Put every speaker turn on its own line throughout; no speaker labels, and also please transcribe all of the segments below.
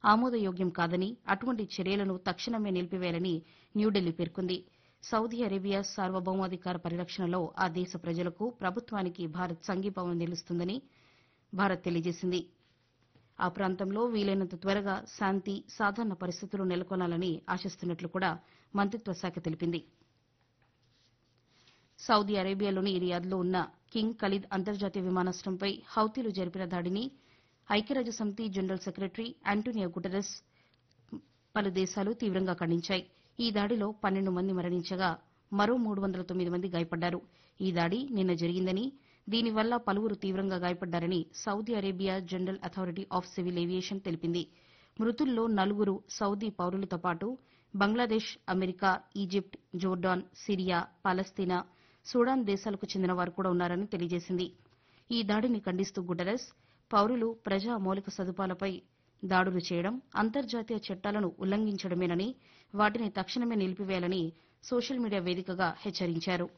ఆమోదయోగ్యం కాదని అటువంటి చర్యలను తక్షణమే నిలిపివేయాలని న్యూఢిల్లీ పేర్కొంది సౌదీ అరేబియా సార్వభౌమాధికార పరిరక్షణలో ఆ దేశ ప్రజలకు ప్రభుత్వానికి భారత్ సంఘీభావం నిలుస్తుందని భారత్ తెలియజేసింది ఆ ప్రాంతంలో వీలైనంత త్వరగా శాంతి సాధారణ పరిస్థితులు నెలకొనాలని ఆశిస్తున్నట్లు కూడా మంత్రిత్వ శాఖ తెలిపింది సౌదీ అరేబియాలోని రియాద్లో ఉన్న కింగ్ ఖలీద్ అంతర్జాతీయ విమానాశ్రయంపై హౌతీలు జరిపిన దాడిని ఐక్యరాజ్యసమితి జనరల్ సెక్రటరీ ఆంటోనియో గుటెరస్ పలు దేశాలు తీవ్రంగా ఖండించాయి ఈ దాడిలో పన్నెండు మంది మరణించగా మరో మూడు వందల తొమ్మిది మంది గాయపడ్డారు ఈ దాడి నిన్న జరిగిందని దీనివల్ల పలువురు తీవ్రంగా గాయపడ్డారని Saudi Arabia general authority of civil aviation తెలిపింది మృతుల్లో నలుగురు సౌదీ పౌరులతో పాటు Bangladesh America Egypt Jordan Syria పాలస్తీనా సూడాన్ దేశాలకు చెందిన వారు కూడా ఉన్నారని తెలియజేసింది ఈ దాడిని ఖండిస్తూ గుటెరస్ పౌరులు ప్రజా మౌలిక సదుపాయాలపై దాడులు చేయడం అంతర్జాతీయ చట్టాలను ఉల్లంఘించడమేనని వాటిని తక్షణమే నిలిపివేయాలని సోషల్ మీడియా వేదికగా హెచ్చరించారు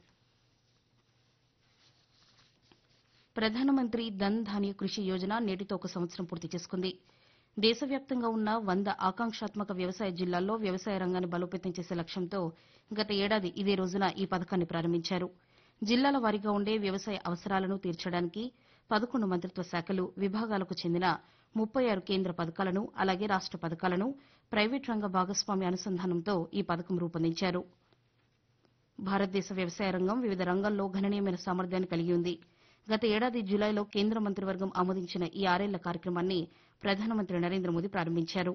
ప్రధానమంత్రి ధన్ ధాన్య కృషి యోజన నేటితో ఒక సంవత్సరం పూర్తి చేసుకుంది దేశవ్యాప్తంగా ఉన్న వంద ఆకాంక్షాత్మక వ్యవసాయ జిల్లాల్లో వ్యవసాయ రంగాన్ని బలోపేతం చేసే లక్ష్యంతో గత ఏడాది ఇదే రోజున ఈ పథకాన్ని ప్రారంభించారు జిల్లాల వారీగా ఉండే వ్యవసాయ అవసరాలను తీర్చడానికి పదకొండు మంత్రిత్వ శాఖలు విభాగాలకు చెందిన ముప్పై ఆరు కేంద్ర పథకాలను అలాగే రాష్ట పథకాలను ప్రైవేట్ రంగ భాగస్వామ్య అనుసంధానంతో ఈ పథకం రూపొందించారు భారతదేశ వ్యవసాయ రంగం వివిధ రంగాల్లో గణనీయమైన సామర్థ్యాన్ని కలిగి ఉంది గత ఏడాది జులైలో కేంద్ర మంత్రివర్గం ఆమోదించిన ఈ ఆరేళ్ల కార్యక్రమాన్ని ప్రధానమంత్రి నరేంద్ర మోదీ ప్రారంభించారు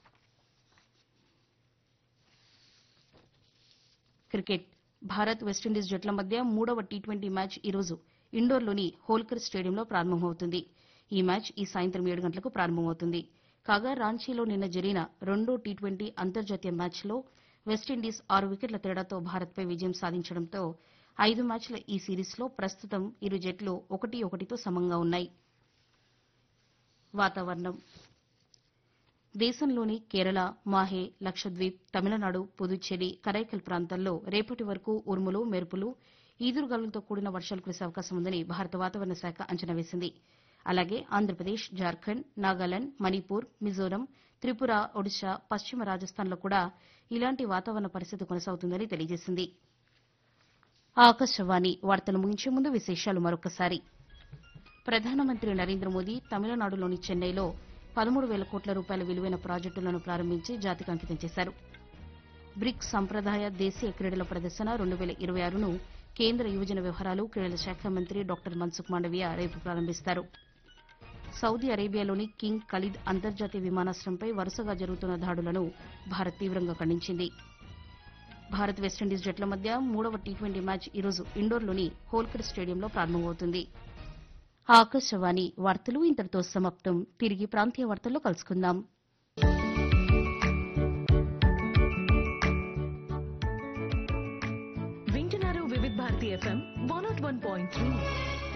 క్రికెట్ భారత్ వెస్టిండీస్ జట్ల మధ్య మూడవ టీ ట్వంటీ మ్యాచ్ ఈరోజు ఇండోర్లోని హోల్కర్ స్టేడియంలో ప్రారంభమవుతుంది ఈ మ్యాచ్ ఈ సాయంత్రం ఏడు గంటలకు ప్రారంభమవుతుంది కాగా రాంచీలో నిన్న జరిగిన రెండో టీ ట్వంటీ అంతర్జాతీయ మ్యాచ్లో వెస్టిండీస్ ఆరు వికెట్ల తేడాతో భారత్పై విజయం సాధించడంతో ఐదు మ్యాచ్ల ఈ సిరీస్లో ప్రస్తుతం ఇరు జట్లు ఒకటి ఒకటితో సమంగా ఉన్నాయి వాతావరణం దేశంలోని కేరళ మాహే లక్షద్వీప్ తమిళనాడు పుదుచ్చేరి కరైకల్ ప్రాంతాల్లో రేపటి వరకు ఉరుములు మెరుపులు ఈదురుగాలులతో కూడిన వర్షాలు కురిసే అవకాశం ఉందని భారత వాతావరణ శాఖ అంచనా వేసింది అలాగే ఆంధ్రప్రదేశ్ జార్ఖండ్ నాగాలాండ్ మణిపూర్ మిజోరం త్రిపుర ఒడిశా పశ్చిమ రాజస్థాన్లో కూడా ఇలాంటి వాతావరణ పరిస్థితి కొనసాగుతుందని తెలియజేసింది ఆకాశవాణి వార్తలు ముగించే ముందు విశేషాలు మరొకసారి ప్రధానమంత్రి నరేంద్ర మోదీ తమిళనాడులోని చెన్నైలో పదమూడు వేల కోట్ల రూపాయల విలువైన ప్రాజెక్టులను ప్రారంభించి జాతికి అంకితం చేశారు బ్రిక్స్ సంప్రదాయ దేశీయ క్రీడల ప్రదర్శన రెండు వేల ఇరవై ఆరును కేంద్ర యువజన వ్యవహారాలు క్రీడల శాఖ మంత్రి డాక్టర్ మన్సుఖ్ మాండవీయ రేపు ప్రారంభిస్తారు సౌదీ అరేబియాలోని కింగ్ ఖలీద్ అంతర్జాతీయ విమానాశ్రయంపై వరుసగా జరుగుతున్న దాడులను భారత్ తీవ్రంగా ఖండించింది భారత్ వెస్టిండీస్ జట్ల మధ్య మూడవ టీ ట్వంటీ మ్యాచ్ ఈరోజు ఇండోర్లోని హోల్కర్ స్టేడియంలో ప్రారంభమవుతుంది ఆకాశవాణి వార్తలు ఇంతటితో సమాప్తం తిరిగి ప్రాంతీయ వార్తల్లో కలుసుకుందాం
వింటున్నారు Vividh Bharati FM one nought one point three